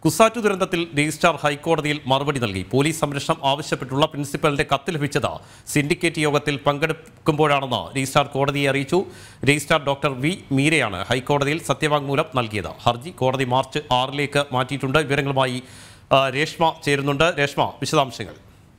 കുസാറ്റു ദുരന്തത്തിൽ രജിസ്ട്രാർ ഹൈക്കോടതിയിൽ മറുപടി നൽകി പോലീസ് സംരക്ഷണം ആവശ്യപ്പെട്ടുള്ള പ്രിൻസിപ്പലിന്റെ കത്ത് ലഭിച്ചത് സിൻഡിക്കേറ്റ് യോഗത്തിൽ പങ്കെടുക്കുമ്പോഴാണെന്ന് രജിസ്ട്രാർ കോടതിയെ അറിയിച്ചു രജിസ്ട്രാർ ഡോക്ടർ വി മീരയാണ് ഹൈക്കോടതിയിൽ സത്യവാങ്മൂലം നൽകിയത് ഹർജി കോടതി മാർച്ച് ആറിലേക്ക് മാറ്റിയിട്ടുണ്ട് വിവരങ്ങളുമായി ആ, രേഷ്മ ചേരുന്നുണ്ട് രേഷ്മ വിശദാംശങ്ങൾ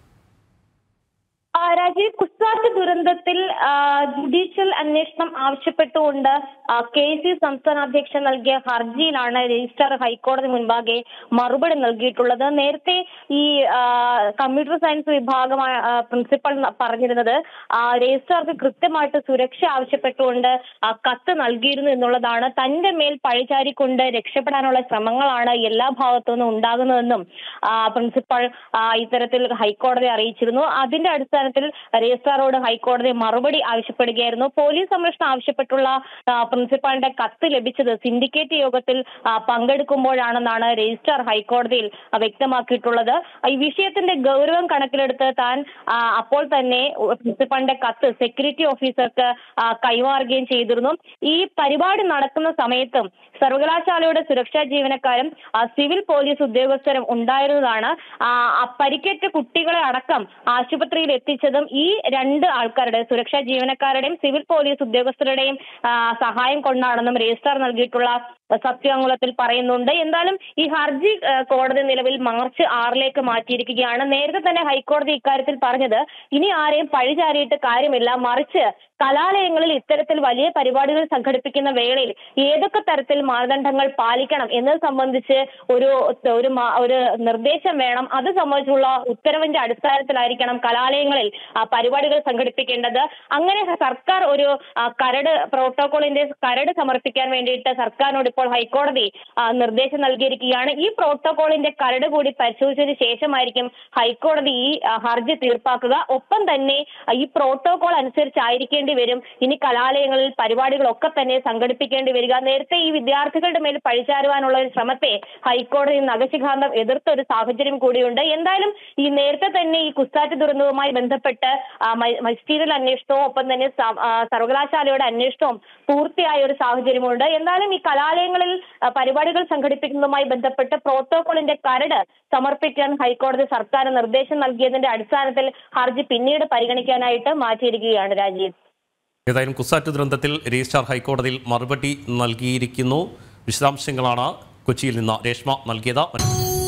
ആ, രാജീവ് കുസാറ്റ് ദുരന്തത്തിൽ ആ, ജുഡീഷ്യൽ അന്വേഷണം ആവശ്യപ്പെട്ടുകൊണ്ട് ആ, കെ സി സംസ്ഥാന അധ്യക്ഷൻ നൽകിയ ഹർജിയിലാണ് രജിസ്ട്രാർ ഹൈക്കോടതി മുൻപാകെ മറുപടി നൽകിയിട്ടുള്ളത് നേരത്തെ ഈ ആ, കമ്പ്യൂട്ടർ സയൻസ് വിഭാഗം ആ, പ്രിൻസിപ്പൽ ന- പറഞ്ഞിരുന്നത് ആ, രജിസ്ട്രാർക്ക് കൃത്യമായിട്ട് സുരക്ഷ ആവശ്യപ്പെട്ടുകൊണ്ട് ആ, കത്ത് നൽകിയിരുന്നു എന്നുള്ളതാണ് തന്റെ മേൽ പഴിചാരിക്കൊണ്ട് രക്ഷപ്പെടാനുള്ള ശ്രമങ്ങളാണ് എല്ലാ ഭാഗത്തു നിന്നും ഉണ്ടാകുന്നതെന്നും ആ, പ്രിൻസിപ്പൽ ആ, ഇത്തരത്തിൽ ഹൈക്കോടതിയെ അറിയിച്ചിരുന്നു അതിന്റെ അടിസ്ഥാനത്തിൽ രജിസ്ട്രാറോട് ഹൈക്കോടതി മറുപടി ആവശ്യപ്പെടുകയായിരുന്നു പോലീസ് സംരക്ഷണം ആവശ്യപ്പെട്ടുള്ള ആ, പ്രിൻസിപ്പാളിന്റെ കത്ത് ലഭിച്ചത് സിൻഡിക്കേറ്റ് യോഗത്തിൽ ആ, പങ്കെടുക്കുമ്പോഴാണെന്നാണ് രജിസ്ട്രാർ ഹൈക്കോടതിയിൽ ആ, വ്യക്തമാക്കിയിട്ടുള്ളത് ഈ വിഷയത്തിന്റെ ഗൗരവം കണക്കിലെടുത്ത് താൻ ആ, അപ്പോൾ തന്നെ പ്രിൻസിപ്പാളിന്റെ കത്ത് സെക്യൂരിറ്റി ഓഫീസർക്ക് ആ, കൈമാറുകയും ചെയ്തിരുന്നു ഈ പരിപാടി നടക്കുന്ന സമയത്തും സർവകലാശാലയുടെ സുരക്ഷാ ജീവനക്കാരും ആ, സിവിൽ പോലീസ് ഉദ്യോഗസ്ഥരും ഉണ്ടായിരുന്നതാണ് ആ, ആ പരിക്കേറ്റ കുട്ടികളെ അടക്കം ആശുപത്രിയിൽ എത്തിച്ചതും ഈ രണ്ട് ആൾക്കാരുടെ സുരക്ഷാ ജീവനക്കാരുടെയും സിവിൽ പോലീസ് ഉദ്യോഗസ്ഥരുടെയും ആ, സഹായം കൊണ്ടാണെന്നും രജിസ്ട്രാർ നൽകിയിട്ടുള്ള സത്യാങ്കുലത്തിൽ പറയുന്നുണ്ട് എന്തായാലും ഈ ഹർജി ആ, കോടതി നിലവിൽ മാർച്ച് ആറിലേക്ക് മാറ്റിയിരിക്കുകയാണ് നേരത്തെ തന്നെ ഹൈക്കോടതി ഇക്കാര്യത്തിൽ പറഞ്ഞത് ഇനി ആരെയും പഴിചാരിയിട്ട് കാര്യമില്ല മറിച്ച് കലാലയങ്ങളിൽ ഇത്തരത്തിൽ വലിയ പരിപാടികൾ സംഘടിപ്പിക്കുന്ന വേളയിൽ ഏതൊക്കെ തരത്തിൽ മാനദണ്ഡങ്ങൾ പാലിക്കണം എന്നത് സംബന്ധിച്ച് ഒരു ഒരു മാ- ഒരു നിർദ്ദേശം വേണം അത് സംബന്ധിച്ചുള്ള ഉത്തരവിന്റെ അടിസ്ഥാനത്തിലായിരിക്കണം കലാലയങ്ങളിൽ ആ, പരിപാടികൾ സംഘടിപ്പിക്കേണ്ടത് അങ്ങനെ സർക്കാർ ഒരു ആ, കരട് പ്രോട്ടോകോളിന്റെ കരട് സമർപ്പിക്കാൻ വേണ്ടിയിട്ട് സർക്കാരിനോട് ഇപ്പോൾ ഹൈക്കോടതി ആ, നിർദ്ദേശം നൽകിയിരിക്കുകയാണ് ഈ പ്രോട്ടോകോളിന്റെ കരട് കൂടി പരിശോധിച്ചതിന് ശേഷമായിരിക്കും ഹൈക്കോടതി ഈ ആ, ഹർജി തീർപ്പാക്കുക ഒപ്പം തന്നെ ആ, ഈ പ്രോട്ടോകോൾ അനുസരിച്ചായിരിക്കേണ്ടി വരും ഇനി കലാലയങ്ങളിൽ പരിപാടികളൊക്കെ തന്നെ സംഘടിപ്പിക്കേണ്ടി വരിക നേരത്തെ ഈ വിദ്യാർത്ഥികളുടെ മേൽ പഴിചാരുവാനുള്ള ഒരു ശ്രമത്തെ ഹൈക്കോടതി നഖശിഖാന്തം എതിർത്ത ഒരു സാഹചര്യം കൂടിയുണ്ട് എന്തായാലും ഈ നേരത്തെ തന്നെ ഈ കുസാറ്റ് ദുരന്തവുമായി ബന്ധപ്പെട്ട് ആ, മ- മജിസ്റ്റീരിയൽ അന്വേഷണവും ഒപ്പം തന്നെ സ- ആ, സർവകലാശാലയുടെ അന്വേഷണവും പൂർത്തിയായ ഒരു സാഹചര്യമുണ്ട് എന്തായാലും ഈ കലാലയങ്ങളിൽ ആ, പരിപാടികൾ സംഘടിപ്പിക്കുന്നതുമായി ബന്ധപ്പെട്ട് പ്രോട്ടോകോളിന്റെ കരട് സമർപ്പിക്കാൻ ഹൈക്കോടതി സർക്കാർ നിർദ്ദേശം നൽകിയതിന്റെ അടിസ്ഥാനത്തിൽ ഹർജി പിന്നീട് പരിഗണിക്കാനായിട്ട് മാറ്റിയിരിക്കുകയാണ് രാജീവ് ഏതായാലും കുസാറ്റു ദുരന്തത്തിൽ രജിസ്ട്രാർ ഹൈക്കോടതിയിൽ മറുപടി നൽകിയിരിക്കുന്നു വിശദാംശങ്ങളാണ് കൊച്ചിയിൽ നിന്ന് രേഷ്മ നൽകിയത്